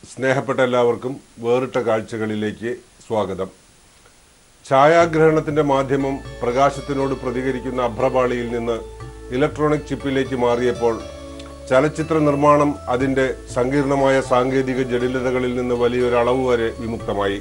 സ്നേഹപ്പെട്ട എല്ലാവർക്കും വേറിട്ട കാഴ്ചകളിലേക്ക് സ്വാഗതം ഛായാഗ്രഹണത്തിന്റെ മാധ്യമം പ്രകാശത്തിനോട് പ്രതികരിക്കുന്ന അഭ്രപാളിയിൽ നിന്ന് ഇലക്ട്രോണിക് ചിപ്പിലേക്ക് മാറിയപ്പോൾ ചലച്ചിത്ര നിർമ്മാണം അതിന്റെ സങ്കീർണമായ സാങ്കേതിക ജടിലതകളിൽ നിന്ന് വലിയൊരളവ് വരെ വിമുക്തമായി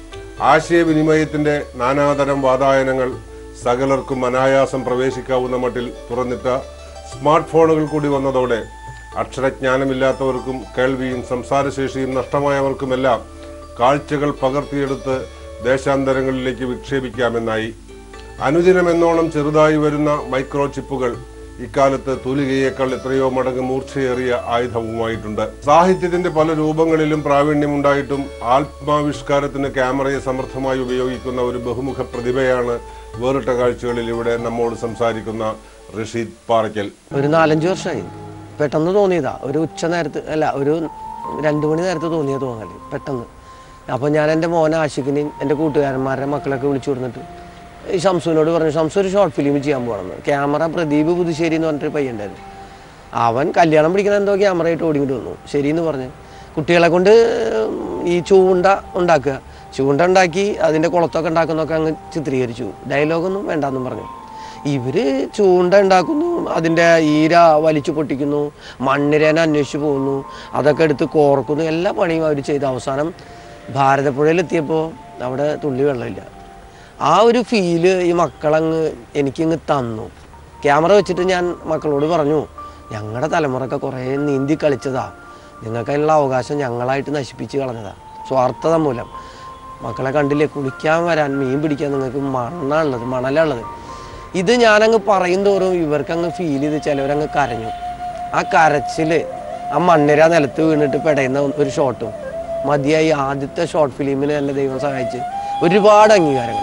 ആശയവിനിമയത്തിന്റെ നാനാതരം വാതായനങ്ങൾ സകലർക്കും അനായാസം പ്രവേശിക്കാവുന്ന മട്ടിൽ തുറന്നിട്ട സ്മാർട്ട് ഫോണുകൾ കൂടി വന്നതോടെ അക്ഷരജ്ഞാനമില്ലാത്തവർക്കും കേൾവിയും സംസാരശേഷിയും നഷ്ടമായവർക്കുമെല്ലാം കാഴ്ചകൾ പകർത്തിയെടുത്ത് ദേശാന്തരങ്ങളിലേക്ക് വിക്ഷേപിക്കാമെന്നായി അനുദിനം എന്നോണം ചെറുതായി വരുന്ന മൈക്രോ ചിപ്പുകൾ ഇക്കാലത്ത് തൂലികയേക്കാൾ എത്രയോ മടങ്ങ് മൂർച്ചയേറിയ ആയുധവുമായിട്ടുണ്ട് സാഹിത്യത്തിന്റെ പല രൂപങ്ങളിലും പ്രാവീണ്യമുണ്ടായിട്ടും ആത്മാവിഷ്കാരത്തിന് ക്യാമറയെ സമർത്ഥമായി ഉപയോഗിക്കുന്ന ഒരു ബഹുമുഖ പ്രതിഭയാണ് വേറിട്ട കാഴ്ചകളിൽ ഇവിടെ നമ്മോട് സംസാരിക്കുന്ന റഷീദ് പാറയ്ക്കൽ ഒരു നാലഞ്ച് വർഷമായി പെട്ടെന്ന് തോന്നിയതാ ഒരു ഉച്ച നേരത്ത് അല്ല ഒരു രണ്ട് മണി നേരത്ത് തോന്നിയ തോന്നല് പെട്ടെന്ന് അപ്പോൾ ഞാൻ എൻ്റെ മോനെ ആഷിഖിനെയും എൻ്റെ കൂട്ടുകാരന്മാരുടെ മക്കളൊക്കെ വിളിച്ചു കൊടുത്തിട്ട് ഈ ഷംസുവിനോട് പറഞ്ഞു ഷംസു ഒരു ഷോർട്ട് ഫിലിം ചെയ്യാൻ പോകണമെന്ന് ക്യാമറ പ്രദീപ് പുതുശ്ശേരി എന്ന് പറഞ്ഞിട്ട് പയ്യുണ്ടായിരുന്നു അവൻ കല്യാണം പിടിക്കുന്ന എന്തോ ക്യാമറ ആയിട്ട് ഓടിങ്ങിട്ട് വന്നു ശരിയെന്ന് പറഞ്ഞ് കുട്ടികളെ കൊണ്ട് ഈ ചൂണ്ട ഉണ്ടാക്കുക ചൂണ്ട ഉണ്ടാക്കി അതിൻ്റെ കുളത്തൊക്കെ ഉണ്ടാക്കുന്നൊക്കെ അങ്ങ് ചിത്രീകരിച്ചു ഡയലോഗൊന്നും വേണ്ടെന്നും പറഞ്ഞു ഇവര് ചൂണ്ട ഉണ്ടാക്കുന്നു അതിൻ്റെ ഈര വലിച്ചു പൊട്ടിക്കുന്നു മണ്ണിരേനെ അന്വേഷിച്ച് പോകുന്നു അതൊക്കെ എടുത്ത് കോർക്കുന്നു എല്ലാ പണിയും അവർ ചെയ്ത് അവസാനം ഭാരതപ്പുഴയിലെത്തിയപ്പോൾ അവിടെ തുള്ളി വെള്ളമില്ല ആ ഒരു ഫീല് ഈ മക്കളങ്ങ് എനിക്കിങ്ങ് തന്നു ക്യാമറ വെച്ചിട്ട് ഞാൻ മക്കളോട് പറഞ്ഞു ഞങ്ങളുടെ തലമുറയൊക്കെ കുറേ നീന്തി കളിച്ചതാ നിങ്ങൾക്ക് അതിനുള്ള അവകാശം ഞങ്ങളായിട്ട് നശിപ്പിച്ച് കളഞ്ഞതാ സ്വാർത്ഥത മൂലം മക്കളെ കണ്ടില്ലേ കുളിക്കാൻ വരാൻ മീൻ പിടിക്കാൻ നിങ്ങൾക്ക് മണ്ണാണുള്ളത് മണലുള്ളത് ഇത് ഞാനങ്ങ് പറയും തോറും ഇവർക്കങ്ങ് ഫീൽ ചെയ്ത് ചിലവരങ്ങ് കരഞ്ഞു ആ കരച്ചിൽ ആ മണ്ണിര നിലത്ത് വീണിട്ട് പെടയുന്ന ഒരു ഷോട്ടും മതിയായി ആദ്യത്തെ ഷോർട്ട് ഫിലിമിന് നല്ല ദൈവം സഹായിച്ച് ഒരുപാട് അംഗീകാരങ്ങൾ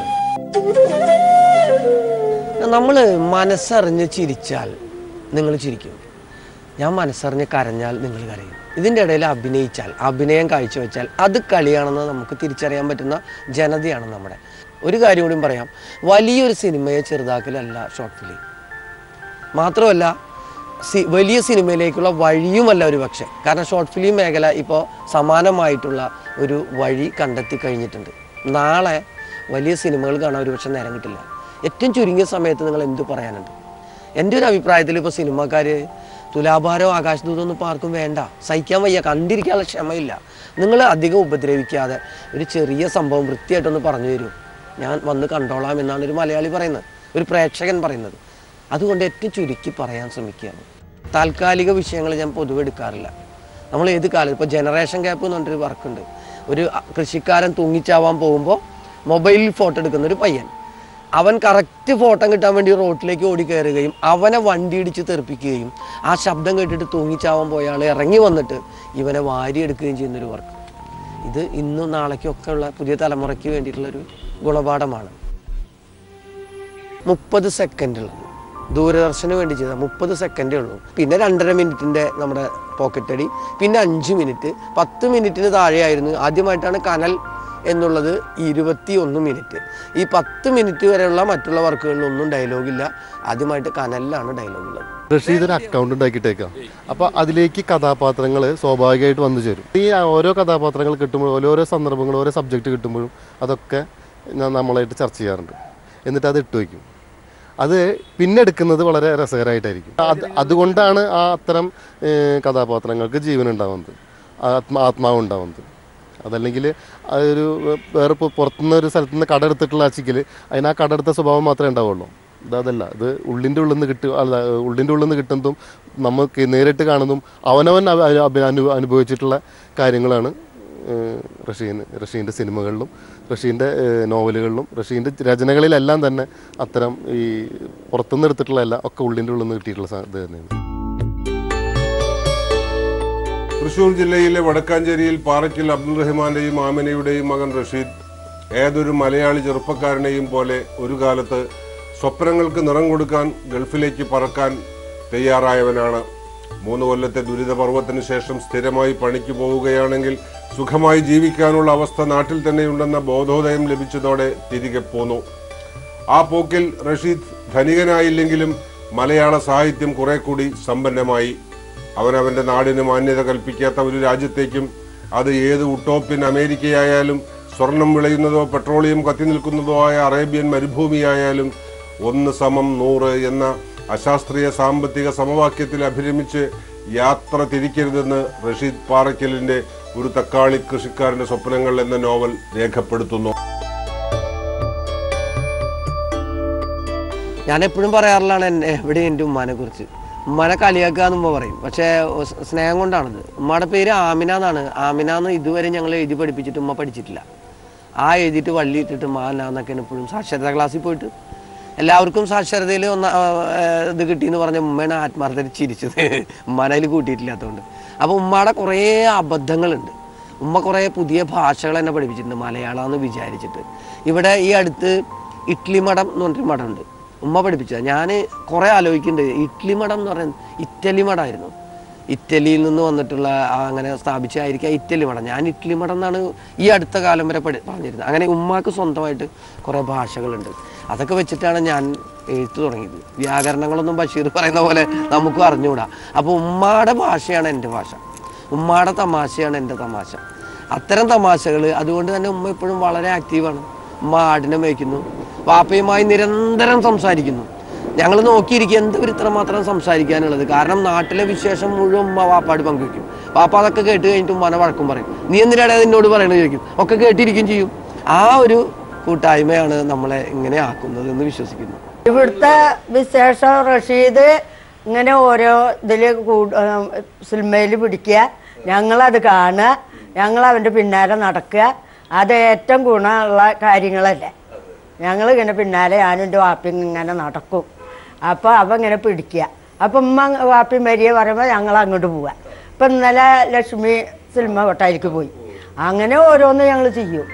നമ്മൾ മനസ്സറിഞ്ഞ് ചിരിച്ചാൽ നിങ്ങൾ ചിരിക്കും ഞാൻ മനസ്സറിഞ്ഞ് കരഞ്ഞാൽ നിങ്ങൾ കരയും ഇതിൻ്റെ ഇടയിൽ അഭിനയിച്ചാൽ അഭിനയം കാഴ്ചവെച്ചാൽ അത് കളിയാണെന്ന് നമുക്ക് തിരിച്ചറിയാൻ പറ്റുന്ന ജനതയാണ് നമ്മുടെ ഒരു കാര്യം കൂടിയും പറയാം വലിയൊരു സിനിമയെ ചെറുതാക്കലല്ല ഷോർട്ട് ഫിലിം മാത്രമല്ല സി വലിയ സിനിമയിലേക്കുള്ള വഴിയുമല്ല ഒരു പക്ഷേ കാരണം ഷോർട്ട് ഫിലിം മേഖല ഇപ്പോൾ സമാനമായിട്ടുള്ള ഒരു വഴി കണ്ടെത്തി കഴിഞ്ഞിട്ടുണ്ട് നാളെ വലിയ സിനിമകൾ കാണാൻ ഒരു പക്ഷേ നേരം കിട്ടില്ല ഏറ്റവും ചുരുങ്ങിയ സമയത്ത് നിങ്ങൾ എന്ത് പറയാനുണ്ട് എൻ്റെ ഒരു അഭിപ്രായത്തിൽ ഇപ്പോൾ സിനിമക്കാർ തുലാഭാരോ ആകാശദൂതമൊന്നും ഇപ്പോൾ ആർക്കും വേണ്ട സഹിക്കാൻ വയ്യ കണ്ടിരിക്കാനുള്ള ക്ഷമയില്ല നിങ്ങൾ അധികം ഉപദ്രവിക്കാതെ ഒരു ചെറിയ സംഭവം വൃത്തിയായിട്ടൊന്ന് പറഞ്ഞു തരൂ ഞാൻ വന്ന് കണ്ടോളാം എന്നാണ് ഒരു മലയാളി പറയുന്നത് ഒരു പ്രേക്ഷകൻ പറയുന്നത് അതുകൊണ്ട് ഏറ്റവും ചുരുക്കി പറയാൻ ശ്രമിക്കുകയാണ് താൽക്കാലിക വിഷയങ്ങൾ ഞാൻ പൊതുവെ എടുക്കാറില്ല നമ്മൾ ഏത് കാലം ഇപ്പോൾ ജനറേഷൻ ഗ്യാപ്പ് എന്ന് പറഞ്ഞൊരു വർക്കുണ്ട് ഒരു അ- കൃഷിക്കാരൻ തൂങ്ങിച്ചാവാൻ പോകുമ്പോൾ മൊബൈലിൽ ഫോട്ടോ എടുക്കുന്ന ഒരു പയ്യൻ അവൻ കറക്റ്റ് ഫോട്ടോ കിട്ടാൻ വേണ്ടി റോട്ടിലേക്ക് ഓടി കയറുകയും അവനെ വണ്ടി ഇടിച്ച് തെറിപ്പിക്കുകയും ആ ശബ്ദം കേട്ടിട്ട് തൂങ്ങിച്ചാവാൻ പോയ ആൾ ഇറങ്ങി വന്നിട്ട് ഇവനെ വാരിയെടുക്കുകയും ചെയ്യുന്നൊരു വർക്ക് ഇത് ഇന്നും നാളേക്കൊക്കെ ഉള്ള പുതിയ തലമുറയ്ക്ക് വേണ്ടിയിട്ടുള്ളൊരു ഗുണപാഠമാണ് മുപ്പത് സെക്കൻഡുള്ളത് ദൂരദർശന് വേണ്ടി ചെയ്ത മുപ്പത് സെക്കൻഡേ ഉള്ളൂ പിന്നെ രണ്ടര മിനിറ്റിൻ്റെ നമ്മുടെ പോക്കറ്റ് അടി പിന്നെ അഞ്ച് മിനിറ്റ് പത്ത് മിനിറ്റിന് താഴെയായിരുന്നു ആദ്യമായിട്ടാണ് കനൽ എന്നുള്ളത് ഇരുപത്തി ഒന്ന് മിനിറ്റ് ഈ പത്ത് മിനിറ്റ് വരെയുള്ള മറ്റുള്ള വർക്കുകളിലൊന്നും ഡയലോഗില്ല ആദ്യമായിട്ട് കനലിലാണ് ഡയലോഗ് ഉള്ളത് റഷീദ് ഒരു അക്കൗണ്ട് ഉണ്ടാക്കിയിട്ടേക്കാം അപ്പൊ അതിലേക്ക് കഥാപാത്രങ്ങൾ സ്വാഭാവികമായിട്ട് വന്നു ചേരും ഈ ഓരോ കഥാപാത്രങ്ങൾ കിട്ടുമ്പോഴും ഓരോരോ സന്ദർഭങ്ങൾ ഓരോ സബ്ജക്റ്റ് കിട്ടുമ്പോഴും അതൊക്കെ ഞാൻ നമ്മളായിട്ട് ചർച്ച ചെയ്യാറുണ്ട് എന്നിട്ട് അത് ഇട്ട് വയ്ക്കും അത് പിന്നെ എടുക്കുന്നത് വളരെ രസകരമായിട്ടായിരിക്കും അത് അതുകൊണ്ടാണ് ആ അത്തരം ഏഹ്, കഥാപാത്രങ്ങൾക്ക് ജീവൻ ഉണ്ടാവുന്നത് ആത്മാ ആത്മാവ് ഉണ്ടാവുന്നത് അതല്ലെങ്കിൽ അതൊരു വേറെ ഇപ്പോൾ പുറത്തുനിന്ന് ഒരു സ്ഥലത്ത് നിന്ന് കട എടുത്തിട്ടുള്ള ആച്ചിക്കൽ അതിന് ആ കട എടുത്ത സ്വഭാവം മാത്രമേ ഉണ്ടാവുള്ളൂ ഇത് അതല്ല ഇത് ഉള്ളിൻ്റെ ഉള്ളിൽ നിന്ന് കിട്ടും അല്ല ഉള്ളിൻ്റെ ഉള്ളിൽ നിന്ന് കിട്ടുന്നതും നമുക്ക് നേരിട്ട് കാണുന്നതും അവനവൻ അവ- അവ- അനു- അനുഭവിച്ചിട്ടുള്ള കാര്യങ്ങളാണ് ഏഹ്, റഷീൻ റഷീൻ്റെ സിനിമകളിലും റഷീൻ്റെ ഏഹ്, നോവലുകളിലും റഷീൻ്റെ രചനകളിലെല്ലാം തന്നെ അത്തരം ഈ പുറത്തുനിന്ന് എടുത്തിട്ടുള്ള എല്ലാം ഒക്കെ ഉള്ളിൻ്റെ ഉള്ളിൽ നിന്ന് കിട്ടിയിട്ടുള്ള സാ- ഇത് തന്നെയാണ് തൃശൂർ ജില്ലയിലെ വടക്കാഞ്ചേരിയിൽ പാറയ്ക്കൽ അബ്ദുൾ റഹ്മാന്റെയും ആമിനയുടെയും മകൻ റഷീദ് ഏതൊരു മലയാളി ചെറുപ്പക്കാരനെയും പോലെ ഒരു കാലത്ത് സ്വപ്നങ്ങൾക്ക് നിറം കൊടുക്കാൻ ഗൾഫിലേക്ക് പറക്കാൻ തയ്യാറായവനാണ് മൂന്ന് കൊല്ലത്തെ ദുരിതപർവത്തിന് ശേഷം സ്ഥിരമായി പണിക്ക് പോവുകയാണെങ്കിൽ സുഖമായി ജീവിക്കാനുള്ള അവസ്ഥ നാട്ടിൽ തന്നെയുണ്ടെന്ന ബോധോദയം ലഭിച്ചതോടെ തിരികെ പോന്നു ആ പോക്കിൽ റഷീദ് ധനികനായില്ലെങ്കിലും മലയാള സാഹിത്യം കുറെ കൂടി സമ്പന്നമായി അവൻ അവന്റെ നാടിന് മാന്യത കൽപ്പിക്കാത്ത ഒരു രാജ്യത്തേക്കും അത് ഏത് ഉട്ടോപ്യൻ അമേരിക്കയായാലും സ്വർണം വിളയുന്നതോ പെട്രോളിയം കത്തി നിൽക്കുന്നതോ ആയ അറേബ്യൻ മരുഭൂമിയായാലും ഒന്ന് സമം നൂറ് എന്ന അശാസ്ത്രീയ സാമ്പത്തിക സമവാക്യത്തിൽ അഭിരമിച്ച് യാത്ര തിരിക്കരുതെന്ന് റഷീദ് പാറയ്ക്കലിന്റെ ഒരു തക്കാളി കൃഷിക്കാരന്റെ സ്വപ്നങ്ങൾ എന്ന നോവൽ രേഖപ്പെടുത്തുന്നു ഞാൻ എപ്പോഴും പറയാറുള്ളതാണ് എന്നെ എവിടെ എൻ്റെ ഉമ്മാനെ കുറിച്ച് ഉമ്മാനെ കളിയാക്കുക എന്ന് ഉമ്മ പറയും പക്ഷേ സ് സ്നേഹം കൊണ്ടാണത് ഉമ്മയുടെ പേര് ആമിന എന്നാണ് ആമിന എന്ന് ഇതുവരെ ഞങ്ങൾ എഴുതി പഠിപ്പിച്ചിട്ട് ഉമ്മ പഠിച്ചിട്ടില്ല ആ എഴുതിയിട്ട് വള്ളി ഇട്ടിട്ട് മാന എന്നൊക്കെയാണ് ഇപ്പോഴും സാക്ഷരതാ ക്ലാസ്സിൽ പോയിട്ട് എല്ലാവർക്കും സാക്ഷരതയിൽ ഒന്ന് ആ, ആ, ഇത് കിട്ടിയെന്ന് പറഞ്ഞ ഉമ്മയാണ് ആത്മാർത്ഥത്തിൽ ചിരിച്ചത് ഉമ്മാനെ അതിൽ കൂട്ടിയിട്ടില്ലാത്തതുകൊണ്ട് അപ്പോൾ ഉമ്മയുടെ കുറേ അബദ്ധങ്ങളുണ്ട് ഉമ്മ കുറേ പുതിയ ഭാഷകൾ എന്നെ പഠിപ്പിച്ചിട്ടുണ്ട് മലയാളം എന്ന് വിചാരിച്ചിട്ട് ഇവിടെ ഈ അടുത്ത് ഇഡ്ലി മഠം എന്ന് പറഞ്ഞൊരു മഠമുണ്ട് ഉമ്മ പഠിപ്പിച്ചത് ഞാൻ കുറേ ആലോചിക്കുന്നുണ്ട് ഇഡ്ലി മഠം എന്ന് പറയുന്നത് ഇറ്റലി മഠമായിരുന്നു ഇറ്റലിയിൽ നിന്ന് വന്നിട്ടുള്ള ആ അങ്ങനെ സ്ഥാപിച്ചായിരിക്കാം ഇറ്റലി മഠം ഞാൻ ഇറ്റലി മഠം എന്നാണ് ഈ അടുത്ത കാലം വരെ പഠി പറഞ്ഞിരുന്നത് അങ്ങനെ ഉമ്മാക്ക് സ്വന്തമായിട്ട് കുറേ ഭാഷകളുണ്ട് അതൊക്കെ വെച്ചിട്ടാണ് ഞാൻ എഴുത്ത് തുടങ്ങിയത് വ്യാകരണങ്ങളൊന്നും ബഷീർ പറയുന്ന പോലെ നമുക്കും അറിഞ്ഞുകൂടാ അപ്പോൾ ഉമ്മാടെ ഭാഷയാണ് എൻ്റെ ഭാഷ ഉമ്മാടെ തമാശയാണ് എൻ്റെ തമാശ അത്തരം തമാശകൾ അതുകൊണ്ട് തന്നെ ഉമ്മ ഇപ്പോഴും വളരെ ആക്റ്റീവാണ് ഉമ്മ ആടിനെ മേയ്ക്കുന്നു വാപ്പയുമായി നിരന്തരം സംസാരിക്കുന്നു ഞങ്ങൾ നോക്കിയിരിക്കുക എന്ത് ഒരു ഇത്രമാത്രം സംസാരിക്കാനുള്ളത് കാരണം നാട്ടിലെ വിശേഷം മുഴുവൻ ഉമ്മ വാപ്പാട് പങ്കുവെക്കും വാപ്പ അതൊക്കെ കേട്ട് കഴിഞ്ഞിട്ട് ഉമ്മാനെ വഴക്കും പറയും നീ എന്തിനാണ് അത് എന്നോട് പറയണത് ചോദിക്കും ഒക്കെ കേട്ടിരിക്കും ചെയ്യും ആ ഒരു കൂട്ടായ്മയാണ് നമ്മളെ ഇങ്ങനെ ആക്കുന്നത് എന്ന് വിശ്വസിക്കുന്നു ഇവിടുത്തെ വിശേഷം റഷീദ് ഇങ്ങനെ ഓരോ ഇതിൽ സിനിമയിൽ പിടിക്കുക ഞങ്ങളത് കാണുക ഞങ്ങൾ അവൻ്റെ പിന്നാലെ നടക്കുക അത് ഏറ്റവും ഗുണമുള്ള കാര്യങ്ങളല്ലേ ഞങ്ങൾ ഇങ്ങനെ പിന്നാലെ ഞാനും എൻ്റെ വാപ്പിയും ഇങ്ങനെ നടക്കും അപ്പോൾ അവ ഇങ്ങനെ പിടിക്കുക അപ്പം ഉമ്മ വാപ്പി മരിയെ പറയുമ്പോൾ ഞങ്ങൾ അങ്ങോട്ട് പോവുക ഇപ്പം ഇന്നലെ ലക്ഷ്മി സിനിമ കൊട്ടായിരിക്ക് പോയി അങ്ങനെ ഓരോന്ന് ഞങ്ങൾ ചെയ്യും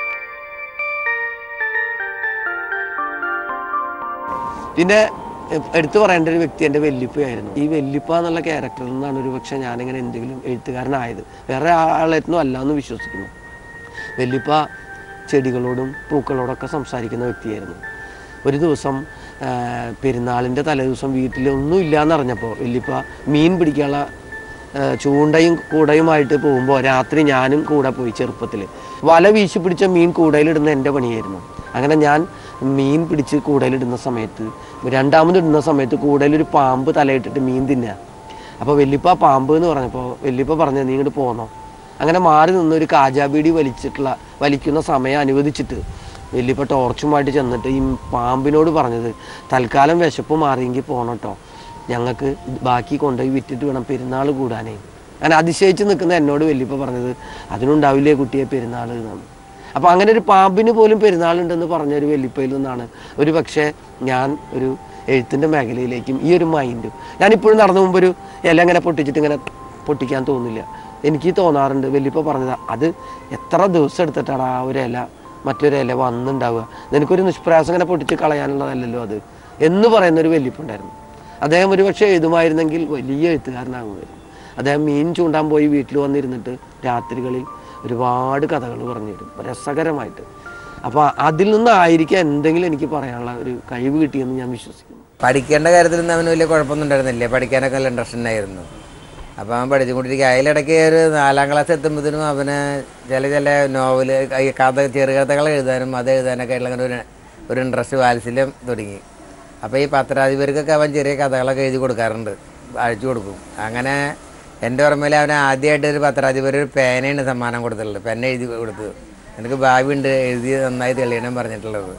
പിന്നെ എ- എടുത്തു പറയേണ്ട ഒരു വ്യക്തി എൻ്റെ വെല്ലിപ്പയായിരുന്നു ഈ വെല്ലിപ്പ എന്നുള്ള ക്യാരക്ടറിൽ നിന്നാണ് ഒരു പക്ഷേ ഞാനിങ്ങനെ എന്തെങ്കിലും എഴുത്തുകാരനായത് വേറെ ആളായിരുന്നു അല്ല എന്ന് വിശ്വസിക്കുന്നു വെല്ലിപ്പ ചെടികളോടും പൂക്കളോടൊക്കെ സംസാരിക്കുന്ന വ്യക്തിയായിരുന്നു ഒരു ദിവസം ആ, പെരുന്നാളിൻ്റെ തലേദിവസം വീട്ടിൽ ഒന്നും ഇല്ലയെന്ന് അറിഞ്ഞപ്പോൾ വെല്ലിപ്പ മീൻ പിടിക്കാനുള്ള ആ, ചൂണ്ടയും കൂടയുമായിട്ട് പോകുമ്പോൾ രാത്രി ഞാനും കൂടെ പോയി ചെറുപ്പത്തിൽ വല വീശി പിടിച്ച മീൻ കൂടയിലിടുന്ന എൻ്റെ പണിയായിരുന്നു അങ്ങനെ ഞാൻ മീൻ പിടിച്ച് കൂടയിലിടുന്ന സമയത്ത് രണ്ടാമത് ഇടുന്ന സമയത്ത് കൂടയിലൊരു പാമ്പ് തലയിട്ടിട്ട് മീൻ തിന്നുക അപ്പോൾ വെല്ലിപ്പ പാമ്പ് എന്ന് പറഞ്ഞപ്പോൾ വെല്ലിപ്പ പറഞ്ഞു നീ ഇങ്ങോട്ട് പോന്നോ അങ്ങനെ മാറി നിന്ന് ഒരു കാജാബീഡി വലിച്ചിട്ടുള്ള വലിക്കുന്ന സമയം അനുവദിച്ചിട്ട് വലിയപ്പോൾ ടോർച്ചുമായിട്ട് ചെന്നിട്ട് ഈ പാമ്പിനോട് പറഞ്ഞത് തൽക്കാലം വിശപ്പ് മാറിയെങ്കിൽ പോകണം കേട്ടോ ഞങ്ങൾക്ക് ബാക്കി കൊണ്ടുപോയി വിറ്റിട്ട് വേണം പെരുന്നാൾ കൂടാനേ അങ്ങനെ അതിശയിച്ച് നിൽക്കുന്ന എന്നോട് വലിയപ്പോൾ പറഞ്ഞത് അതിനുണ്ടാവില്ലേ കുട്ടിയെ പെരുന്നാൾ എന്നാണ് അപ്പോൾ അങ്ങനെ ഒരു പാമ്പിന് പോലും പെരുന്നാളുണ്ടെന്ന് പറഞ്ഞ ഒരു വെല്ലിപ്പയിൽ നിന്നാണ് ഒരു പക്ഷേ ഞാൻ ഒരു എഴുത്തിൻ്റെ മേഖലയിലേക്കും ഈ ഒരു മൈൻഡും ഞാനിപ്പോഴും നടന്നു മുമ്പ് ഒരു ഇല ഇങ്ങനെ പൊട്ടിച്ചിട്ട് ഇങ്ങനെ പൊട്ടിക്കാൻ തോന്നില്ല എനിക്ക് തോന്നാറുണ്ട് വലിയപ്പ പറഞ്ഞത് അത് എത്ര ദിവസം എടുത്തിട്ടാണ് ആ ഒരു ഇല മറ്റൊരു ഇല വന്നുണ്ടാവുക നിനക്കൊരു നിഷ്പ്രയാസം ഇങ്ങനെ പൊട്ടിച്ച് കളയാനുള്ളതല്ലല്ലോ അത് എന്ന് പറയുന്ന ഒരു വലിയപ്പുണ്ടായിരുന്നു അദ്ദേഹം ഒരുപക്ഷെ എഴുതുമായിരുന്നെങ്കിൽ വലിയ എഴുത്തുകാരനാകുമായിരുന്നു അദ്ദേഹം മീൻ ചൂണ്ടാൻ പോയി വീട്ടിൽ വന്നിരുന്നിട്ട് രാത്രികളിൽ ഒരുപാട് കഥകൾ പറഞ്ഞു തരും രസകരമായിട്ട് അപ്പോൾ അതിൽ നിന്നായിരിക്കാം എന്തെങ്കിലും എനിക്ക് പറയാനുള്ള ഒരു കഴിവ് കിട്ടിയെന്ന് ഞാൻ വിശ്വസിക്കുന്നു പഠിക്കേണ്ട കാര്യത്തിലൊന്നും അവന് വലിയ കുഴപ്പമൊന്നും ഉണ്ടായിരുന്നില്ല പഠിക്കാനൊക്കെ നല്ല ഇൻട്രസ്റ്റ് ഉണ്ടായിരുന്നു അപ്പോൾ അവൻ പഠിച്ചുകൊണ്ടിരിക്കുക അതിലിടയ്ക്ക് ഒരു നാലാം ക്ലാസ് എത്തുമ്പോഴത്തേനും അവന് ചില ചില നോവല് ഈ കഥ ചെറുകഥകൾ എഴുതാനും അത് എഴുതാനൊക്കെ ആയിട്ടുള്ള അങ്ങനെ ഒരു ഒരു ഇൻട്രസ്റ്റ് വാത്സല്യം തുടങ്ങി അപ്പോൾ ഈ പത്രാധിപർക്കൊക്കെ അവൻ ചെറിയ കഥകളൊക്കെ എഴുതി കൊടുക്കാറുണ്ട് അയച്ചു കൊടുക്കും അങ്ങനെ എൻ്റെ ഓർമ്മയിൽ അവന് ആദ്യമായിട്ട് ഒരു പത്രാധിപർ ഒരു പേനയാണ് സമ്മാനം കൊടുത്തിട്ടുള്ളത് പെൻ എഴുതി കൊടുത്തത് എനിക്ക് ഭാവിയുണ്ട് എഴുതി നന്നായി തെളിയണം പറഞ്ഞിട്ടുള്ളത്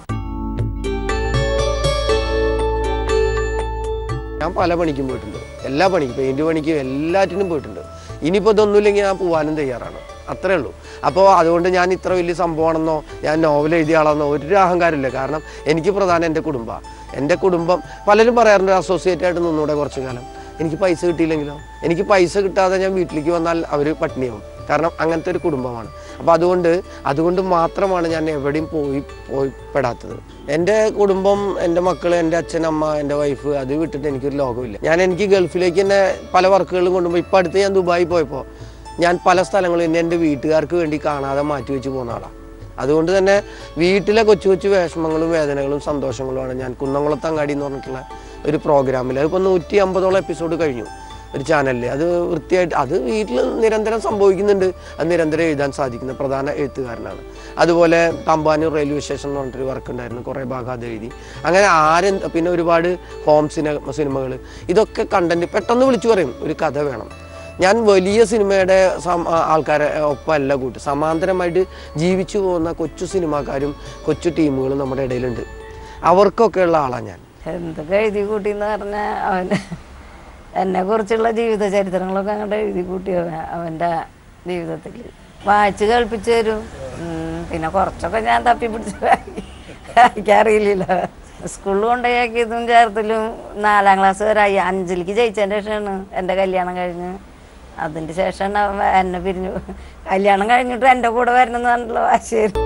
ഞാൻ പല പണിക്കും പോയിട്ടുണ്ട് എല്ലാ പണിക്കും പെയിന്റ് പണിക്കും എല്ലാറ്റിനും പോയിട്ടുണ്ട് ഇനിയിപ്പോൾ ഇതൊന്നുമില്ലെങ്കിൽ ഞാൻ പോകാനും തയ്യാറാണ് അത്രേ ഉള്ളൂ അപ്പോൾ അതുകൊണ്ട് ഞാൻ ഇത്ര വലിയ സംഭവമാണെന്നോ ഞാൻ നോവൽ എഴുതിയ ആളാണെന്നോ ഒരു അഹങ്കാരമില്ല കാരണം എനിക്ക് പ്രധാനം എൻ്റെ കുടുംബമാണ് എൻ്റെ കുടുംബം പലരും പറയാറുണ്ട് അസോസിയേറ്റ് ആയിട്ട് നിന്നൂടെ കുറച്ച് കാലം എനിക്ക് പൈസ കിട്ടിയില്ലെങ്കിലോ എനിക്ക് പൈസ കിട്ടാതെ ഞാൻ വീട്ടിലേക്ക് വന്നാൽ അവർ പട്ടിണിയാവും കാരണം അങ്ങനത്തെ ഒരു കുടുംബമാണ് അപ്പോൾ അതുകൊണ്ട് അതുകൊണ്ട് മാത്രമാണ് ഞാൻ എവിടെയും പോയി പോയി പെടാത്തത് എൻ്റെ കുടുംബം എൻ്റെ മക്കൾ എൻ്റെ അച്ഛൻ അമ്മ എൻ്റെ വൈഫ് അത് വിട്ടിട്ട് എനിക്കൊരു ലോകമില്ല ഞാൻ എനിക്ക് ഗൾഫിലേക്ക് തന്നെ പല വർക്കുകളും കൊണ്ടുപോയി ഇപ്പം അടുത്ത് ഞാൻ ദുബായി പോയപ്പോൾ ഞാൻ പല സ്ഥലങ്ങളും എന്നെ എൻ്റെ വീട്ടുകാർക്ക് വേണ്ടി കാണാതെ മാറ്റി വെച്ച് പോകുന്ന ആളാണ് അതുകൊണ്ട് തന്നെ വീട്ടിലെ കൊച്ചു കൊച്ചു വിഷമങ്ങളും വേദനകളും സന്തോഷങ്ങളുമാണ് ഞാൻ കുന്നംകുളത്തങ്ങാടി എന്ന് പറഞ്ഞിട്ടുള്ള ഒരു പ്രോഗ്രാമിൽ അതിപ്പോൾ നൂറ്റി അമ്പതോളം എപ്പിസോഡ് കഴിഞ്ഞു ഒരു ചാനലിൽ അത് വൃത്തിയായിട്ട് അത് വീട്ടിൽ നിരന്തരം സംഭവിക്കുന്നുണ്ട് അത് നിരന്തരം എഴുതാൻ സാധിക്കുന്ന പ്രധാന എഴുത്തുകാരനാണ് അതുപോലെ തമ്പാനൂർ റെയിൽവേ സ്റ്റേഷൻ എന്ന് പറഞ്ഞിട്ടൊരു വർക്ക് ഉണ്ടായിരുന്നു കുറേ ഭാഗം അത് എഴുതി അങ്ങനെ ആരും പിന്നെ ഒരുപാട് ഹോം സിനിമ സിനിമകൾ ഇതൊക്കെ കണ്ടന്റ് പെട്ടെന്ന് വിളിച്ചു പറയും ഒരു കഥ വേണം ഞാൻ വലിയ സിനിമയുടെ സം- ആ- ആൾക്കാരെ ഒപ്പമല്ല കൂട്ട് സമാന്തരമായിട്ട് ജീവിച്ചു പോകുന്ന കൊച്ചു സിനിമാക്കാരും കൊച്ചു ടീമുകളും നമ്മുടെ ഇടയിലുണ്ട് അവർക്കൊക്കെ ഉള്ള ആളാണ് ഞാൻ എന്തൊക്കെ എഴുതി കൂട്ടി എന്ന് പറഞ്ഞാൽ അവന് എന്നെ കുറിച്ചുള്ള ജീവിത ചരിത്രങ്ങളൊക്കെ അങ്ങോട്ട് എഴുതി കൂട്ടി അവൻ അവൻ്റെ ജീവിതത്തിൽ വായിച്ച് കേൾപ്പിച്ചു തരും ഉം, പിന്നെ കുറച്ചൊക്കെ ഞാൻ തപ്പി പിടിച്ച് വായി- വായിക്കാറിയില്ലല്ലോ സ്കൂളിൽ കൊണ്ടുപോയാക്കിയതും ചേർത്തലും നാലാം ക്ലാസ് വരെ ആയി അഞ്ചിലേക്ക് ജയിച്ചതിൻ്റെ ശേഷമാണ് എൻ്റെ കല്യാണം കഴിഞ്ഞ് അതിൻ്റെ ശേഷമാണ് അവൻ എന്നെ പിരിഞ്ഞു കല്യാണം കഴിഞ്ഞിട്ട് എൻ്റെ കൂടെ വരണം എന്ന് പറഞ്ഞിട്ടുള്ള വാശിയായിരുന്നു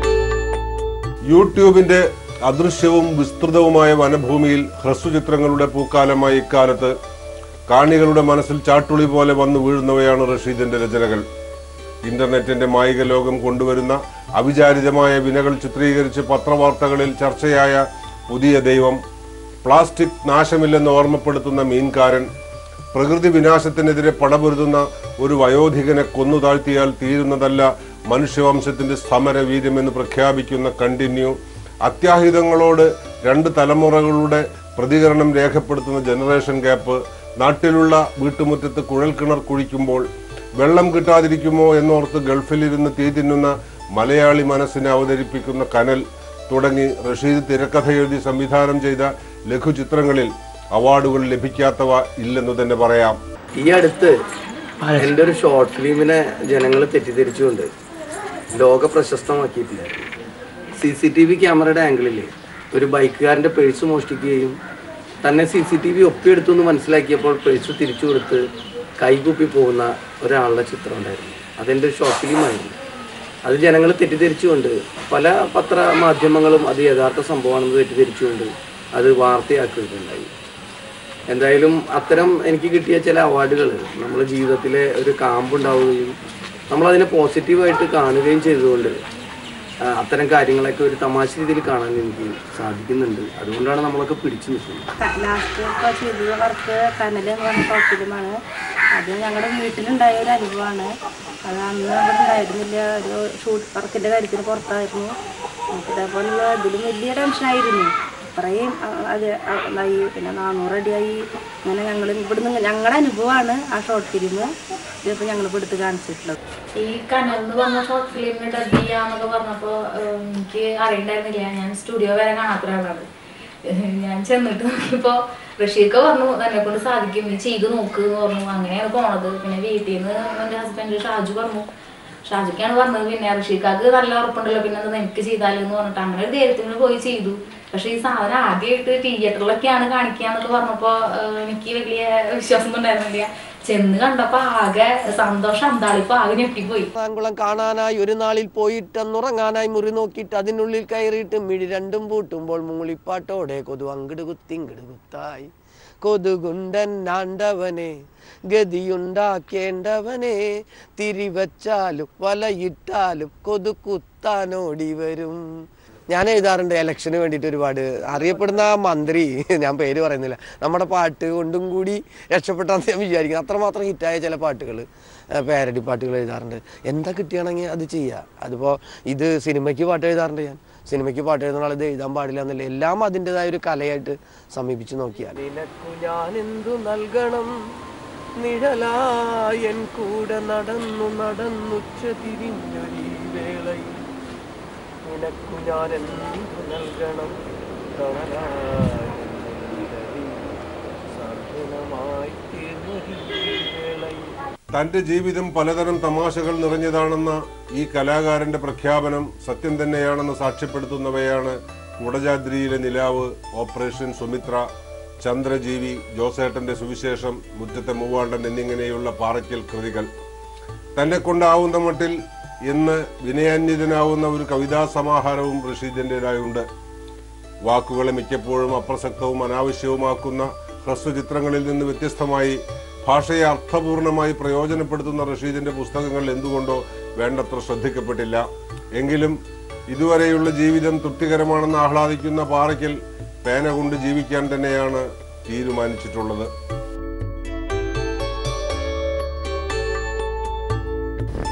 യൂട്യൂബിന്റെ അദൃശ്യവും വിസ്തൃതവുമായ വനഭൂമിയിൽ ഹ്രസ്വചിത്രങ്ങളുടെ പൂക്കാലമായ ഇക്കാലത്ത് കാണികളുടെ മനസ്സിൽ ചാട്ടുളി പോലെ വന്നു വീഴുന്നവയാണ് റഷീദിന്റെ രചനകൾ ഇന്റർനെറ്റിന്റെ മായിക ലോകം കൊണ്ടുവരുന്ന അവിചാരിതമായ വിനകൾ ചിത്രീകരിച്ച് പത്രവാർത്തകളിൽ ചർച്ചയായ പുതിയ ദൈവം പ്ലാസ്റ്റിക് നാശമില്ലെന്ന് ഓർമ്മപ്പെടുത്തുന്ന മീൻകാരൻ പ്രകൃതി വിനാശത്തിനെതിരെ പടപൊരുതുന്ന ഒരു വയോധികനെ കൊന്നു താഴ്ത്തിയാൽ തീരുന്നതല്ല മനുഷ്യവംശത്തിന്റെ സമരവീര്യമെന്ന് പ്രഖ്യാപിക്കുന്ന കണ്ടിന്യൂ അത്യാഹിതങ്ങളോട് രണ്ട് തലമുറകളുടെ പ്രതികരണം രേഖപ്പെടുത്തുന്ന ജനറേഷൻ ഗ്യാപ്പ് നാട്ടിലുള്ള വീട്ടുമുറ്റത്ത് കുഴൽക്കിണർ കുഴിക്കുമ്പോൾ വെള്ളം കിട്ടാതിരിക്കുമോ എന്നോർത്ത് ഗൾഫിലിരുന്ന് തീ തിന്നുന്ന മലയാളി മനസ്സിനെ അവതരിപ്പിക്കുന്ന കനൽ തുടങ്ങി റഷീദ് തിരക്കഥ എഴുതി സംവിധാനം ചെയ്ത ലഘുചിത്രങ്ങളിൽ അവാർഡുകൾ ലഭിക്കാത്തവ ഇല്ലെന്ന് തന്നെ പറയാം ഈ അടുത്ത് എൻ്റെ ഒരു ഷോർട്ട് ഫിലിമിനെ ജനങ്ങൾ തെറ്റിദ്ധരിച്ചുകൊണ്ട് ലോക പ്രശസ്തമാക്കിയിട്ടില്ലായിരുന്നു സി സി ടി വി ക്യാമറയുടെ ആംഗിളിൽ ഒരു ബൈക്കുകാരൻ്റെ പേഴ്സ് മോഷ്ടിക്കുകയും തന്നെ സി സി ടി വി ഒപ്പിയെടുത്തു എന്ന് മനസ്സിലാക്കിയപ്പോൾ പേഴ്സ് തിരിച്ചു കൊടുത്ത് കൈകുപ്പി പോകുന്ന ഒരാളുടെ ചിത്രം ഉണ്ടായിരുന്നു അതെൻ്റെ ഒരു ഷോർട്ട് ഫിലിമായിരുന്നു അത് ജനങ്ങൾ തെറ്റിദ്ധരിച്ചുകൊണ്ട് പല പത്ര മാധ്യമങ്ങളും അത് യഥാർത്ഥ സംഭവമാണെന്ന് തെറ്റിദ്ധരിച്ചുകൊണ്ട് അത് വാർത്തയാക്കുകയുണ്ടായി എന്തായാലും അത്തരം എനിക്ക് കിട്ടിയ ചില അവാർഡുകൾ നമ്മുടെ ജീവിതത്തിലെ ഒരു കാമ്പുണ്ടാവുകയും നമ്മളതിനെ പോസിറ്റീവായിട്ട് കാണുകയും ചെയ്തുകൊണ്ട് ആ, അത്തരം കാര്യങ്ങളൊക്കെ ഒരു തമാശ രീതിയിൽ കാണാൻ എനിക്ക് സാധിക്കുന്നുണ്ട് അതുകൊണ്ടാണ് നമ്മളൊക്കെ പിടിച്ചു നിൽക്കുന്നത് ലാസ്റ്റ് ഇപ്പോൾ ചെയ്ത വർക്ക് കനൽ എന്ന് പറഞ്ഞ ഷോർട്ട് ഫിലിമാണ് അത് ഞങ്ങളുടെ വീട്ടിലുണ്ടായ ഒരു അനുഭവമാണ് അത് അന്ന് അവിടെ ഉണ്ടായിരുന്നില്ല ഒരു ഷൂട്ട് വർക്കിൻ്റെ കാര്യത്തിന് പുറത്തായിരുന്നു നമുക്ക് ഇതേപോലുള്ള ഇതിലും വലിയ ടെൻഷനായിരുന്നു അത്രയും അ- അത് അ- ഇതായി പിന്നെ നാനൂറ് അടിയായി അങ്ങനെ ഞങ്ങൾ ഇവിടുന്ന് ഞങ്ങളുടെ അനുഭവമാണ് ആ ഷോർട്ട് ഫിലിം ഇതിപ്പോൾ ഞങ്ങൾ ഇപ്പോൾ എടുത്ത് കാണിച്ചിട്ടുള്ളത് ഈ കനൽ എന്ന് പറഞ്ഞ ഷോർട്ട് ഫിലിമിന് ഡബ് ചെയ്യാന്നൊക്കെ പറഞ്ഞപ്പോൾ എനിക്ക് അറിയണ്ടായിരുന്നില്ല ഞാൻ സ്റ്റുഡിയോ വരെ കാണാത്ത ഒരാളാണ് ഏഹ് ഞാൻ ചെന്നിട്ട് നോക്കിയപ്പോൾ റഷീദ് പറഞ്ഞു എന്നെ കൊണ്ട് സാധിക്കും നീ ചെയ്ത് നോക്ക് എന്ന് പറഞ്ഞു അങ്ങനെയാണ് പോണത് പിന്നെ വീട്ടിൽ നിന്ന് എൻ്റെ ഹസ്ബൻഡ് ഷാജു പറഞ്ഞു ഷാജുക്കാണ് പറഞ്ഞത് പിന്നെ റഷീഖാക്ക് നല്ല ഉറപ്പുണ്ടല്ലോ പിന്നെ അത് എനിക്ക് ചെയ്താലെന്ന് പറഞ്ഞിട്ട് അങ്ങനെ ഒരു ധൈര്യത്തിന് പോയി ചെയ്തു പക്ഷെ ഈ സാധനം ആദ്യമായിട്ട് തിയേറ്ററിലൊക്കെയാണ് കാണിക്കാന്നൊക്കെ പറഞ്ഞപ്പോ ഏഹ് എനിക്ക് വലിയ വിശ്വാസം ഉണ്ടായിരുന്നില്ല ചെന്ന് കണ്ടപ്പോ ആകെ സന്തോഷം അന്താളിപ്പോ ആകെ ഞെട്ടിപ്പോയി കുളം കാണാനായി ഒരു നാളിൽ പോയിട്ടെന്നുറങ്ങാനായി മുറി നോക്കിയിട്ട് അതിനുള്ളിൽ കയറിയിട്ട് മിഴി രണ്ടും പൂട്ടുമ്പോൾ മൂളിപ്പാട്ടോടെ കൊതു അങ്ങട് കുത്തി ഇങ്ങട് കുത്തായി കൊതുകുണ്ടൻ ആണ്ടവനെ ഗതിയുണ്ടാക്കേണ്ടവനെ തിരിവച്ചാലും വലയിട്ടാലും കൊതു കുത്താനോടി വരും ഞാൻ എഴുതാറുണ്ട് ഇലക്ഷന് വേണ്ടിയിട്ട് ഒരുപാട് അറിയപ്പെടുന്ന ആ മന്ത്രി ഞാൻ പേര് പറയുന്നില്ല നമ്മുടെ പാട്ട് കൊണ്ടും കൂടി രക്ഷപ്പെട്ടാന്ന് ഞാൻ വിചാരിക്കുന്നു അത്രമാത്രം ഹിറ്റായ ചില പാട്ടുകൾ പാരഡി പാട്ടുകൾ എഴുതാറുണ്ട് എന്താ കിട്ടുകയാണെങ്കിൽ അത് ചെയ്യുക അതിപ്പോൾ ഇത് സിനിമയ്ക്ക് പാട്ട് എഴുതാറുണ്ട് ഞാൻ സിനിമയ്ക്ക് പാട്ട് എഴുതുന്ന ആൾ ഇത് എഴുതാൻ പാടില്ല എന്നില്ല എല്ലാം അതിൻ്റെതായ ഒരു കലയായിട്ട് സമീപിച്ച് നോക്കിയാൽ നിനക്കു ഞാൻ എന്തു നൽകണം നിഴലായൻ കൂടെ നടന്നു നടന്നുച്ച തിരിഞ്ഞൊരീ വേളയിൽ നിനക്കു ഞാൻ എന്തു നൽകണം തണലായി നിഴലിൽ സാന്ത്വനമായി തീർന്നൊരീ വേളയിൽ തന്റെ ജീവിതം പലതരം തമാശകൾ നിറഞ്ഞതാണെന്ന ഈ കലാകാരന്റെ പ്രഖ്യാപനം സത്യം തന്നെയാണെന്ന് സാക്ഷ്യപ്പെടുത്തുന്നവയാണ് കുടജാദ്രിയിലെ നിലാവ് ഓപ്പറേഷൻ സുമിത്ര ചന്ദ്രജീവി ജോസേട്ടന്റെ സുവിശേഷം മുറ്റത്തെ മൂവാണ്ടൻ എന്നിങ്ങനെയുള്ള പാറയ്ക്കൽ കൃതികൾ തന്നെ കൊണ്ടാവുന്ന മട്ടിൽ ഇന്ന് വിനയാന്വിതനാവുന്ന ഒരു കവിതാ സമാഹാരവും റഷീദിൻ്റെതായുണ്ട് വാക്കുകളെ മിക്കപ്പോഴും അപ്രസക്തവും അനാവശ്യവുമാക്കുന്ന ഹ്രസ്വചിത്രങ്ങളിൽ നിന്ന് വ്യത്യസ്തമായി ഭാഷയെ അർത്ഥപൂർണമായി പ്രയോജനപ്പെടുത്തുന്ന റഷീദിന്റെ പുസ്തകങ്ങൾ എന്തുകൊണ്ടോ വേണ്ടത്ര ശ്രദ്ധിക്കപ്പെട്ടില്ല എങ്കിലും ഇതുവരെയുള്ള ജീവിതം തൃപ്തികരമാണെന്ന് ആഹ്ലാദിക്കുന്ന പാറയ്ക്കൽ പേന കൊണ്ട് ജീവിക്കാൻ തന്നെയാണ് തീരുമാനിച്ചിട്ടുള്ളത്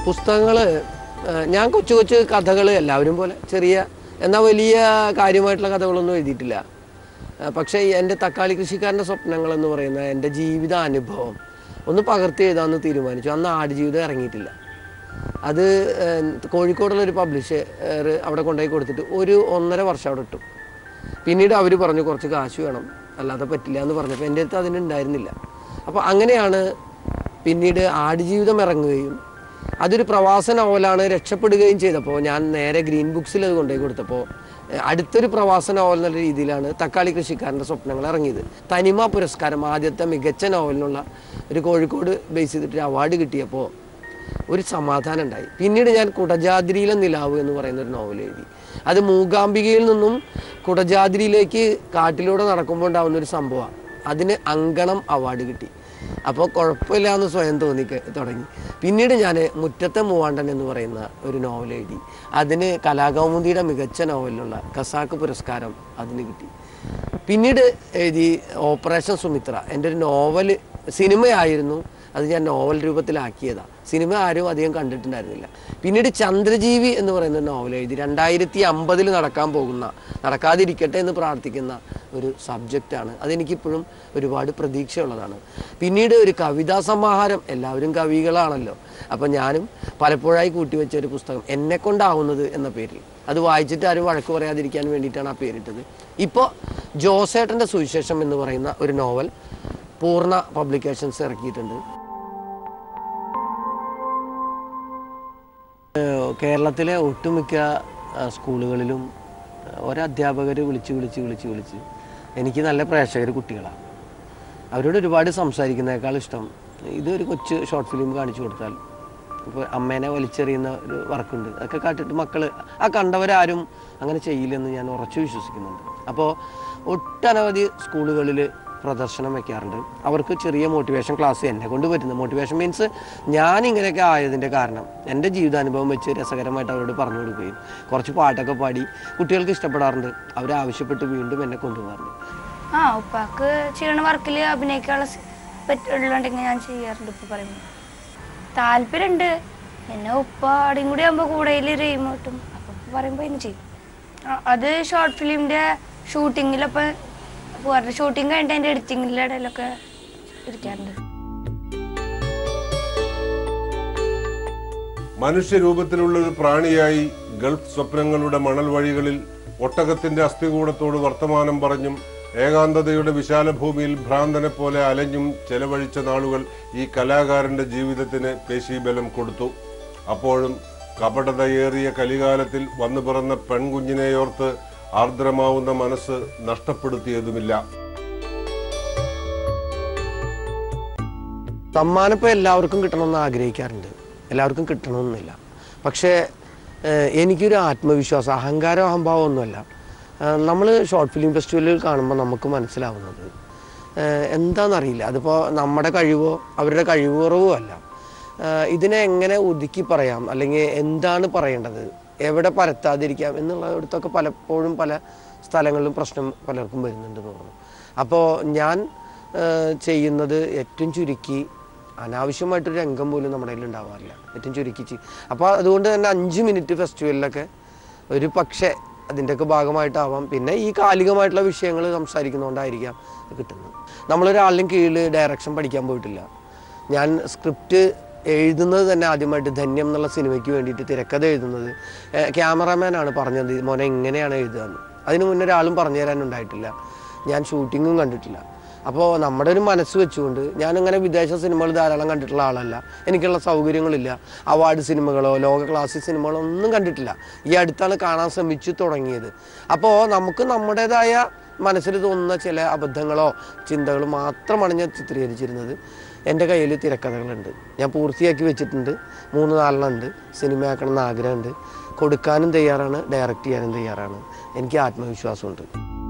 പുസ്തകങ്ങൾ ഞാൻ കൊച്ചു കൊച്ചു കഥകൾ എല്ലാവരും പോലെ ചെറിയ എന്നാൽ വലിയ കാര്യമായിട്ടുള്ള കഥകളൊന്നും എഴുതിയിട്ടില്ല ആ, പക്ഷേ എൻ്റെ തക്കാളി കൃഷിക്കാരൻ്റെ സ്വപ്നങ്ങൾ എന്ന് പറയുന്ന എൻ്റെ ജീവിത അനുഭവം ഒന്ന് പകർത്തി എഴുതാമെന്ന് തീരുമാനിച്ചു അന്ന് ആടുജീവിതം ഇറങ്ങിയിട്ടില്ല അത് ഏഹ്, കോഴിക്കോടുള്ള ഒരു പബ്ലിഷർ അവിടെ കൊണ്ടുപോയി കൊടുത്തിട്ട് ഒരു ഒന്നര വർഷം അവിടെ ഇട്ടു പിന്നീട് അവർ പറഞ്ഞു കുറച്ച് കാശ് വേണം അല്ലാതെ പറ്റില്ല എന്ന് പറഞ്ഞപ്പോൾ എൻ്റെ അടുത്ത് അതിനുണ്ടായിരുന്നില്ല അപ്പോൾ അങ്ങനെയാണ് പിന്നീട് ആടുജീവിതം ഇറങ്ങുകയും അതൊരു പ്രവാസ നോവലാണ് രക്ഷപ്പെടുകയും ചെയ്തപ്പോൾ ഞാൻ നേരെ ഗ്രീൻ ബുക്സിൽ അത് കൊണ്ടുപോയി കൊടുത്തപ്പോൾ ഏഹ്, അടുത്തൊരു പ്രവാസ നോവൽ എന്നുള്ള രീതിയിലാണ് തക്കാളി കൃഷിക്കാരൻ്റെ സ്വപ്നങ്ങൾ ഇറങ്ങിയത് തനിമ പുരസ്കാരം ആദ്യത്തെ മികച്ച നോവലിനുള്ള ഒരു കോഴിക്കോട് ബേസ് ചെയ്തിട്ട് ഒരു അവാർഡ് കിട്ടിയപ്പോൾ ഒരു സമാധാനം ഉണ്ടായി പിന്നീട് ഞാൻ കുടജാദ്രിയിലെ നിലാവ് എന്ന് പറയുന്ന ഒരു നോവൽ എഴുതി അത് മൂകാംബികയിൽ നിന്നും കുടജാദ്രിയിലേക്ക് കാട്ടിലൂടെ നടക്കുമ്പോൾ ഉണ്ടാകുന്ന ഒരു സംഭവമാണ് അതിന് അങ്കണം അവാർഡ് കിട്ടി അപ്പോൾ കുഴപ്പമില്ല എന്ന് സ്വയം തോന്നി ക- തുടങ്ങി പിന്നീട് ഞാൻ മുറ്റത്തെ മൂവാണ്ടൻ എന്ന് പറയുന്ന ഒരു നോവൽ എഴുതി അതിന് കലാകൗമുദിയുടെ മികച്ച നോവലിനുള്ള ഖസാക്ക് പുരസ്കാരം അതിന് കിട്ടി പിന്നീട് എഴുതി ഓപ്പറേഷൻ സുമിത്ര എൻ്റെ ഒരു നോവൽ സിനിമയായിരുന്നു അത് ഞാൻ നോവൽ രൂപത്തിലാക്കിയതാണ് സിനിമ ആരും അധികം കണ്ടിട്ടുണ്ടായിരുന്നില്ല പിന്നീട് ചന്ദ്രജീവി എന്ന് പറയുന്ന നോവൽ എഴുതി രണ്ടായിരത്തി അമ്പതിൽ നടക്കാൻ പോകുന്ന നടക്കാതിരിക്കട്ടെ എന്ന് പ്രാർത്ഥിക്കുന്ന ഒരു സബ്ജക്റ്റാണ് അതെനിക്കിപ്പോഴും ഒരുപാട് പ്രതീക്ഷയുള്ളതാണ് പിന്നീട് ഒരു കവിതാ സമാഹാരം എല്ലാവരും കവികളാണല്ലോ അപ്പം ഞാനും പലപ്പോഴായി കൂട്ടിവെച്ച ഒരു പുസ്തകം എന്നെ കൊണ്ടാവുന്നത് എന്ന പേരിൽ അത് വായിച്ചിട്ട് ആരും വഴക്ക് പറയാതിരിക്കാൻ വേണ്ടിയിട്ടാണ് ആ പേരിട്ടത് ഇപ്പോൾ ജോസേട്ടൻ്റെ സുവിശേഷം എന്ന് പറയുന്ന ഒരു നോവൽ പൂർണ്ണ പബ്ലിക്കേഷൻസ് ഇറക്കിയിട്ടുണ്ട് ഏഹ് കേരളത്തിലെ ഒട്ടുമിക്ക ആ, സ്കൂളുകളിലും ഒരധ്യാപകർ വിളിച്ച് വിളിച്ച് വിളിച്ച് വിളിച്ച് എനിക്ക് നല്ല പ്രേക്ഷകർ കുട്ടികളാണ് അവരോട് ഒരുപാട് സംസാരിക്കുന്നതിനേക്കാൾ ഇഷ്ടം ഇതൊരു കൊച്ചു ഷോർട്ട് ഫിലിം കാണിച്ചു കൊടുത്താൽ ഇപ്പോൾ അമ്മേനെ വലിച്ചെറിയുന്ന ഒരു വർക്കുണ്ട് അതൊക്കെ കാട്ടിട്ട് മക്കൾ ആ കണ്ടവരാരും അങ്ങനെ ചെയ്യില്ലെന്ന് ഞാൻ ഉറച്ചു വിശ്വസിക്കുന്നുണ്ട് അപ്പോൾ ഒട്ടനവധി സ്കൂളുകളിൽ പ്രദർശനം വെക്കാറുണ്ട് അവർക്ക് ചെറിയ മോട്ടിവേഷൻ ക്ലാസ് എന്നെ കൊണ്ട് പറ്റുന്നത് മോട്ടിവേഷൻ മീൻസ് ഞാൻ ഇങ്ങനെയൊക്കെ ആയതിൻ്റെ കാരണം എൻ്റെ ജീവിതാനുഭവം വെച്ച് രസകരമായിട്ട് അവരോട് പറഞ്ഞു കൊടുക്കുകയും കുറച്ച് പാട്ടൊക്കെ പാടി കുട്ടികൾക്ക് ഇഷ്ടപ്പെടാറുണ്ട് അവർ ആവശ്യപ്പെട്ട് വീണ്ടും എന്നെ കൊണ്ടുപോകാറുണ്ട് ആ ഉപ്പാക്ക് ചെയ്യണ വർക്കിൽ അഭിനയിക്കാനുള്ള സ് പറ്റുള്ളുണ്ടെങ്കിൽ ഞാൻ ചെയ്യാറുണ്ട് ഉപ്പ പറയുമ്പോൾ താല്പര്യമുണ്ട് പിന്നെ ഉപ്പ അടിയും കൂടി ആകുമ്പോൾ കൂടുതൽ റെയിം കിട്ടും അപ്പം ഉപ്പ പറയുമ്പോൾ ഇനി ചെയ്യും ആ, അത് ഷോർട്ട് ഫിലിമിൻ്റെ ഷൂട്ടിങ്ങിലപ്പം പോകാറുണ്ട് ഷൂട്ടിങ് കഴിഞ്ഞിട്ട് അതിൻ്റെ എഡിറ്റിങ്ങിൻ്റെ ഇടയിലൊക്കെ ഇരിക്കാറുണ്ട് മനുഷ്യരൂപത്തിലുള്ള ഒരു പ്രാണിയായി ഗൾഫ് സ്വപ്നങ്ങളുടെ മണൽ വഴികളിൽ ഒട്ടകത്തിന്റെ അസ്ഥികൂടത്തോട് വർത്തമാനം പറഞ്ഞും ഏകാന്തതയുടെ വിശാല ഭൂമിയിൽ ഭ്രാന്തനെ പോലെ അലഞ്ഞും ചെലവഴിച്ച നാളുകൾ ഈ കലാകാരന്റെ ജീവിതത്തിന് പേശീബലം കൊടുത്തു അപ്പോഴും കപടതയേറിയ കലികാലത്തിൽ വന്നു പിറന്ന പെൺകുഞ്ഞിനെയോർത്ത് ആർദ്രമാവുന്ന മനസ്സ് നഷ്ടപ്പെടുത്തിയതുമില്ല സമ്മാനം ഇപ്പോൾ എല്ലാവർക്കും കിട്ടണമെന്ന് ആഗ്രഹിക്കാറുണ്ട് എല്ലാവർക്കും കിട്ടണമെന്നില്ല പക്ഷേ ഏഹ്, എനിക്കൊരു ആത്മവിശ്വാസം അഹങ്കാരം അഹംഭാവം ഒന്നുമല്ല നമ്മൾ ഷോർട്ട് ഫിലിം ഫെസ്റ്റിവലുകൾ കാണുമ്പോൾ നമുക്ക് മനസ്സിലാവുന്നത് ഏഹ്, എന്താണെന്നറിയില്ല അതിപ്പോൾ നമ്മുടെ കഴിവോ അവരുടെ കഴിവ് കുറവോ അല്ല ഏഹ്, ഇതിനെ എങ്ങനെ ഒതുക്കി പറയാം അല്ലെങ്കിൽ എന്താണ് പറയേണ്ടത് എവിടെ പരത്താതിരിക്കാം എന്നുള്ളിടത്തൊക്കെ പലപ്പോഴും പല സ്ഥലങ്ങളിലും പ്രശ്നം പലർക്കും വരുന്നുണ്ടെന്ന് തോന്നുന്നു അപ്പോൾ ഞാൻ ഏഹ്, ചെയ്യുന്നത് ഏറ്റവും ചുരുക്കി അനാവശ്യമായിട്ടൊരു രംഗം പോലും നമ്മുടെ കയ്യിൽ ഉണ്ടാവാറില്ല ഏറ്റവും ചുരുക്കി ചെയ്യും അപ്പോൾ അതുകൊണ്ട് തന്നെ അഞ്ച് മിനിറ്റ് ഫെസ്റ്റിവലിലൊക്കെ ഒരു പക്ഷേ അതിൻ്റെയൊക്കെ ഭാഗമായിട്ടാവാം പിന്നെ ഈ കാലികമായിട്ടുള്ള വിഷയങ്ങൾ സംസാരിക്കുന്നതുകൊണ്ടായിരിക്കാം ഇത് കിട്ടുന്നത് നമ്മളൊരാളിനും കീഴിൽ ഡയറക്ഷൻ പഠിക്കാൻ പോയിട്ടില്ല ഞാൻ സ്ക്രിപ്റ്റ് എഴുതുന്നത് തന്നെ ആദ്യമായിട്ട് ധന്യം എന്നുള്ള സിനിമയ്ക്ക് വേണ്ടിയിട്ട് തിരക്കഥ എഴുതുന്നത് ക്യാമറാമാനാണ് പറഞ്ഞത് മോനെ എങ്ങനെയാണ് എഴുതുക എന്ന് അതിന് മുന്നേ ഒരാളും പറഞ്ഞു തരാനുണ്ടായിട്ടില്ല ഞാൻ ഷൂട്ടിങ്ങും കണ്ടിട്ടില്ല അപ്പോൾ നമ്മുടെ ഒരു മനസ്സ് വെച്ചുകൊണ്ട് ഞാനിങ്ങനെ വിദേശ സിനിമകൾ ധാരാളം കണ്ടിട്ടുള്ള ആളല്ല എനിക്കുള്ള സൗകര്യങ്ങളില്ല അവാർഡ് സിനിമകളോ ലോക ക്ലാസിക് സിനിമകളോ ഒന്നും കണ്ടിട്ടില്ല ഈ അടുത്താണ് കാണാൻ ശ്രമിച്ചു തുടങ്ങിയത് അപ്പോൾ നമുക്ക് നമ്മുടേതായ മനസ്സിൽ തോന്നുന്ന ചില അബദ്ധങ്ങളോ ചിന്തകളോ മാത്രമാണ് ഞാൻ ചിത്രീകരിച്ചിരുന്നത് എൻ്റെ കയ്യിൽ തിരക്കഥകളുണ്ട് ഞാൻ പൂർത്തിയാക്കി വെച്ചിട്ടുണ്ട് മൂന്ന് നാലെണ്ണം ഉണ്ട് സിനിമയാക്കണം എന്ന് ആഗ്രഹമുണ്ട് കൊടുക്കാനും തയ്യാറാണ് ഡയറക്റ്റ് ചെയ്യാനും തയ്യാറാണ് എനിക്ക് ആത്മവിശ്വാസമുണ്ട്